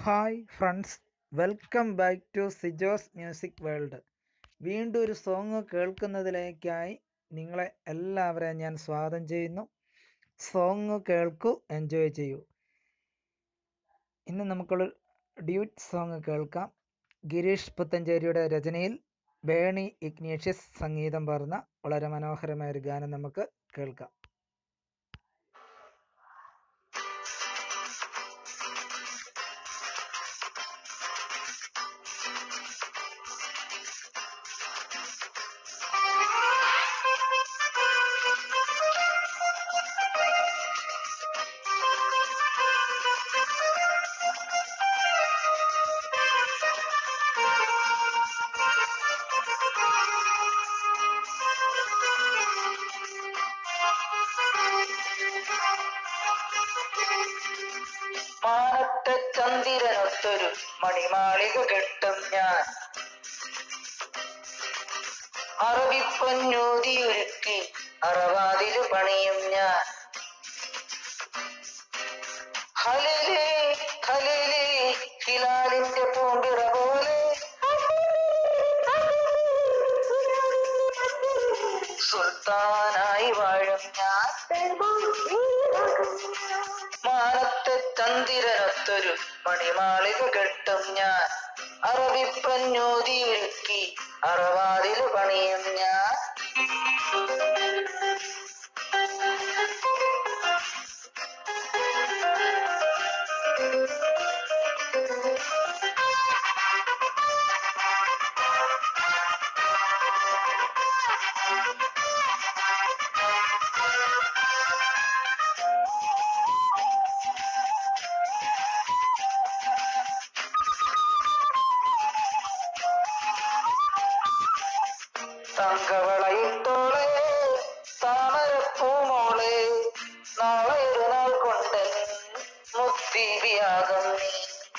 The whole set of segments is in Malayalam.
hi friends welcome back to Sijo's music world വീണ്ടും ഒരു സോങ് കേൾക്കുന്നതിലേക്കായി നിങ്ങളെ എല്ലാവരെയും ഞാൻ സ്വാഗതം ചെയ്യുന്നു സോങ് കേൾക്കൂ എൻജോയ് ചെയ്യൂ ഇന്ന് നമുക്കുള്ള ഡ്യൂറ്റ് സോങ് കേൾക്കാം ഗിരീഷ് പുത്തഞ്ചേരിയുടെ രചനയിൽ ബേണി ഇഗ്നേഷ്യസ് സംഗീതം പറഞ്ഞ വളരെ മനോഹരമായ ഒരു ഗാനം നമുക്ക് കേൾക്കാം മാനത്തെ ചന്ദിരനൊത്തൊരു മണിമാളിക കെട്ടും ഞാൻ അറബിപ്പൊന്നൂതിയൊരുക്കി അറവാതില് പണിയും ഞാൻ ഹലിലേ ഹലിലേ ഹിലാലിന്റെ പൂമ്പിറ പോലെ സുൽത്താനായി വാഴും ഞാൻ മാനത്തെ ചന്ദിരനൊത്തൊരു മണിമാളിക കെട്ടും ഞാൻ അറബിപ്പഞ്ഞൂതിയൊരുക്കി അറവാതില് പണിയും ഞാൻ തങ്കവളയിട്ടോളെ താമരപ്പൂമോളെ നാളെ ഒരു നാൾ കൊണ്ട് മുത്തീപിയാകും നീ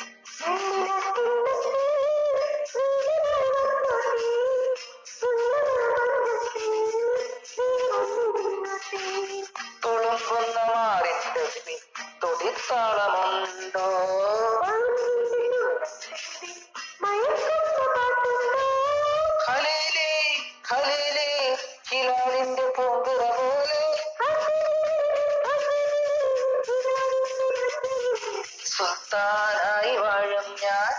തുളുമ്പുന്ന മാറിന്റെ പിൻ തുടിത്താളമുണ്ടോ ഖലീലേ ഖലീലേ ഹിലാലിന്റെ പൂങ്കുറ പോലെ സുൽത്താനായി വാഴും ഞാൻ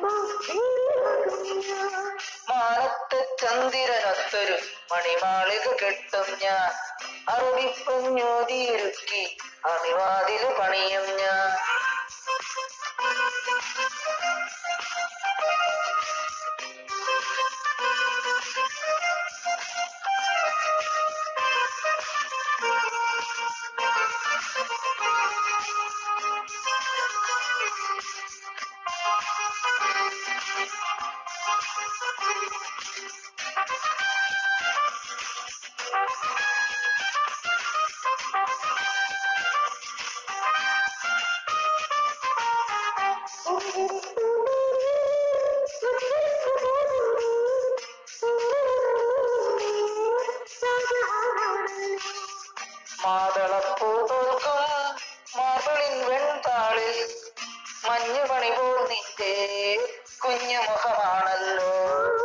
മാനത്തെ ചന്ദിരനൊത്തൊരു മണിമാളിക കെട്ടും ഞാൻ അറബിപ്പഞ്ഞൂതിയൊരുക്കി അണിവാതില് പണിയും ഞാൻ മാതളപ്പൂ തോൽക്കും മാർബിളിൻ വെൺതാളിൽ മഞ്ഞുപണി പോൽ നിന്റെ കുഞ്ഞു മുഖമാണല്ലോ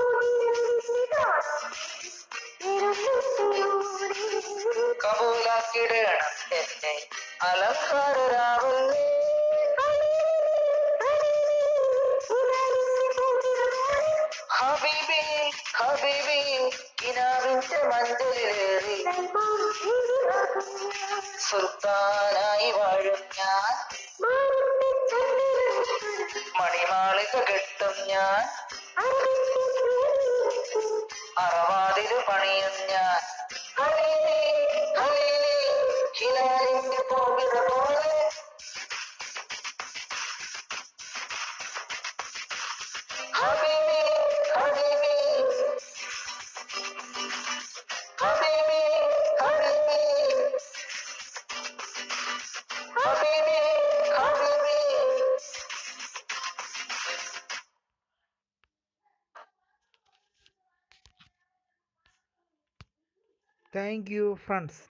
കബൂലാക്കിടണം എന്നെ അലങ്കാരരാവല്ലേ ഹബീബി ഹബീബി കിനാവിന്റെ മഞ്ചലിലേറി സുൽത്താനായി വാഴും ഞാൻ മണിമാളിക കെട്ടും ഞാൻ അറവാതില് പണിയും ഞാൻ ഹലീലേ, ഹലീലേ, ഹിലാലിന്റെ പൂവിത പോലെ ഹബീബി ഹബീബി ഹബീബി ഹബീബി ഹബീബി ഹബീബി താങ്ക് യു ഫ്രണ്ട്സ്